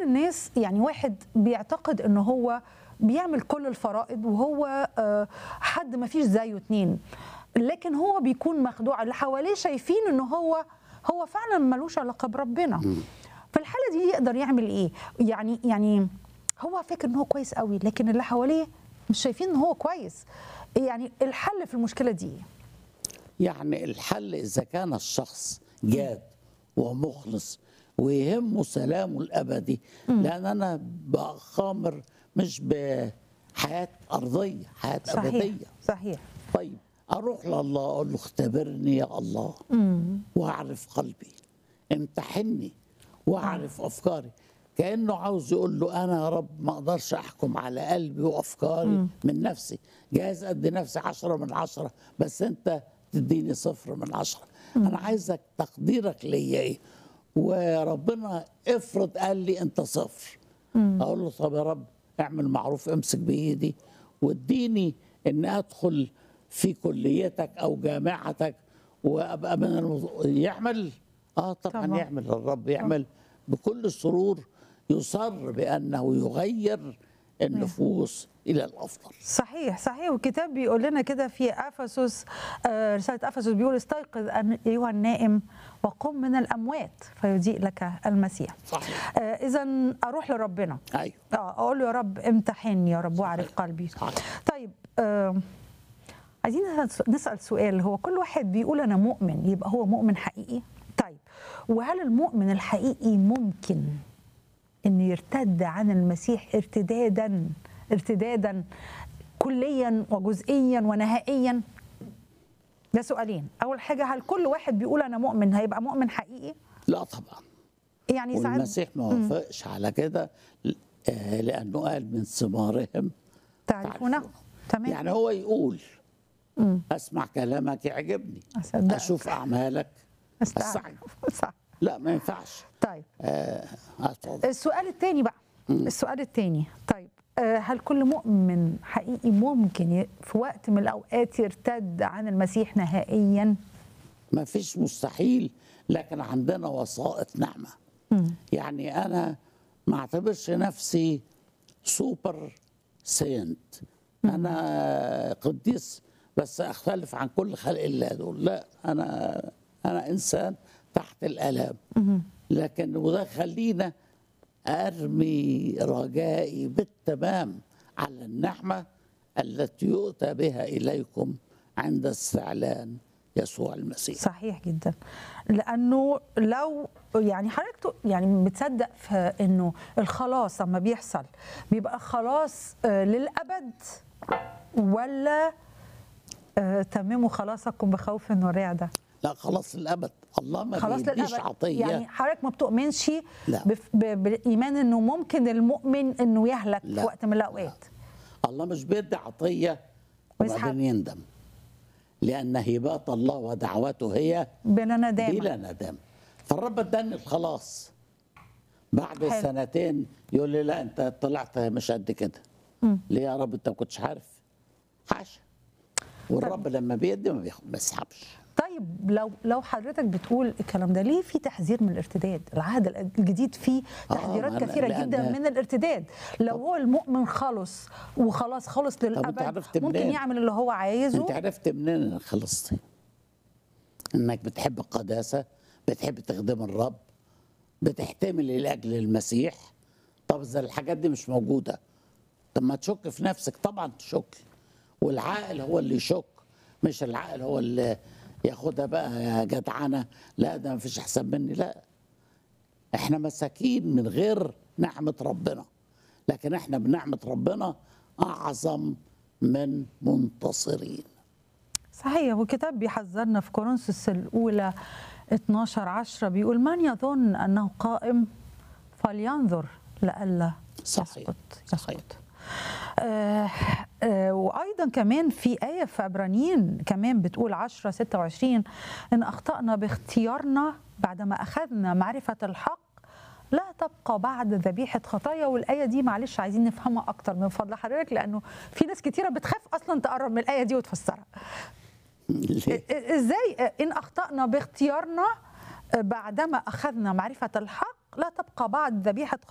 الناس يعني واحد بيعتقد ان هو بيعمل كل الفرائض وهو آه، حد ما فيش زيه اتنين لكن هو بيكون مخدوع اللي حواليه شايفين ان هو هو فعلا ملوش علاقه بربنا في الحاله دي يقدر يعمل ايه يعني يعني هو فاكر ان هو كويس قوي لكن اللي حواليه مش شايفين ان هو كويس يعني الحل في المشكله دي إيه؟ يعني الحل إذا كان الشخص جاد ومخلص ويهمه سلامه الأبدي لأن أنا بخامر مش بحياة أرضية حياة صحيح أبدية صحيح طيب أروح لله أقول له اختبرني يا الله وأعرف قلبي امتحني وأعرف أفكاري كأنه عاوز يقول له أنا يا رب ما أقدرش أحكم على قلبي وأفكاري من نفسي جايز أدي نفسي عشرة من عشرة بس أنت تديني صفر من عشرة أنا عايزك تقديرك ليا إيه وربنا افرض قال لي أنت صفر أقول له طب يا رب اعمل معروف امسك بإيدي واديني إن أدخل في كليتك أو جامعتك وأبقى من المز... يعمل آه طبعا, طبعاً. طبعا. يعمل الرب يعمل بكل سرور يصر بأنه يغير النفوس إلى الأفضل صحيح صحيح والكتاب بيقول لنا كده في افسس آه، رساله افسس بيقول استيقظ أن- ايها النائم وقم من الاموات فيضيء لك المسيح صحيح اذا اروح لربنا أيوه اه اقول له يا رب امتحني يا رب واعرف قلبي صحيح. طيب آه عايزين نسال سؤال هو كل واحد بيقول انا مؤمن يبقى هو مؤمن حقيقي طيب وهل المؤمن الحقيقي ممكن ان يرتد عن المسيح ارتدادا ارتدادا كليا وجزئيا ونهائيا ده سؤالين اول حاجه هل كل واحد بيقول انا مؤمن هيبقى مؤمن حقيقي لا طبعا يعني ساعات والمسيح ما وافقش على كده آه، لأنه قال من ثمارهم تعرفونه تمام يعني هو يقول أسمع كلامك يعجبني أصدقك. أشوف أعمالك استعجب. أستعجب صح لا ما ينفعش طيب آه، اتفضل السؤال الثاني بقى السؤال الثاني طيب آه، هل كل مؤمن حقيقي ممكن ي- في وقت من الاوقات يرتد عن المسيح نهائيا ما فيش مستحيل لكن عندنا وسائط نعمة يعني أنا ما اعتبرش نفسي سوبر سينت أنا قديس بس أختلف عن كل خلق الله دول لا أنا أنا إنسان تحت الآلام لكن وده خلينا أرمي رجائي بالتمام على النعمة التي يؤتى بها إليكم عند استعلان يسوع المسيح صحيح جدا لانه لو يعني حضرتك تق- يعني بتصدق في انه الخلاص لما بيحصل بيبقى خلاص آه، للابد ولا آه، تمموا خلاصكم بخوف ورعده لا خلاص الأبد الله ما خلاص بيديش للابد عطية يعني حضرتك ما بتؤمنش لا. بف- ب- بالايمان انه ممكن المؤمن انه يهلك لا. في وقت من الاوقات الله مش بيدي عطية ويسحب. وبعدين يندم لأن هبات الله ودعوته هي بلا ندامه بلا ندم فالرب اداني الخلاص بعد حلو. سنتين يقول لي لا انت طلعت مش قد كده ليه يا رب انت ما كنتش عارف حاشا والرب لما بيدي ما بياخد- ما بيسحبش طيب لو لو حضرتك بتقول الكلام ده ليه في تحذير من الارتداد العهد الجديد فيه آه، تحذيرات ما أنا- كثيره لأن- جدا من الارتداد لو هو المؤمن خلص وخلاص خلص أنت للابد عرفت ممكن منين؟ يعمل اللي هو عايزه انت عرفت منين انك خلصتي انك بتحب القداسه بتحب تخدم الرب بتحتملي لاجل المسيح طب اذا الحاجات دي مش موجوده طب ما تشك في نفسك طبعا تشك والعاقل هو اللي يشك مش العاقل هو اللي ياخدها بقى يا جدعنه لا ده مفيش احسن مني لا احنا مساكين من غير نعمه ربنا لكن احنا بنعمه ربنا اعظم من منتصرين صحيح والكتاب بيحذرنا في كورنثوس الاولى 12 10 بيقول من يظن انه قائم فلينظر لئلا صحيح. يسقط صحيح. يسقط آه آه وايضا كمان في ايه في عبرانيين كمان بتقول 10 26 ان اخطانا باختيارنا بعدما اخذنا معرفه الحق لا تبقى بعد ذبيحه خطايا والايه دي معلش عايزين نفهمها اكتر من فضل حضرتك لانه في ناس كتيره بتخاف اصلا تقرب من الايه دي وتفسرها ليه؟ ازاي ان اخطانا باختيارنا بعدما اخذنا معرفه الحق لا تبقى بعد ذبيحه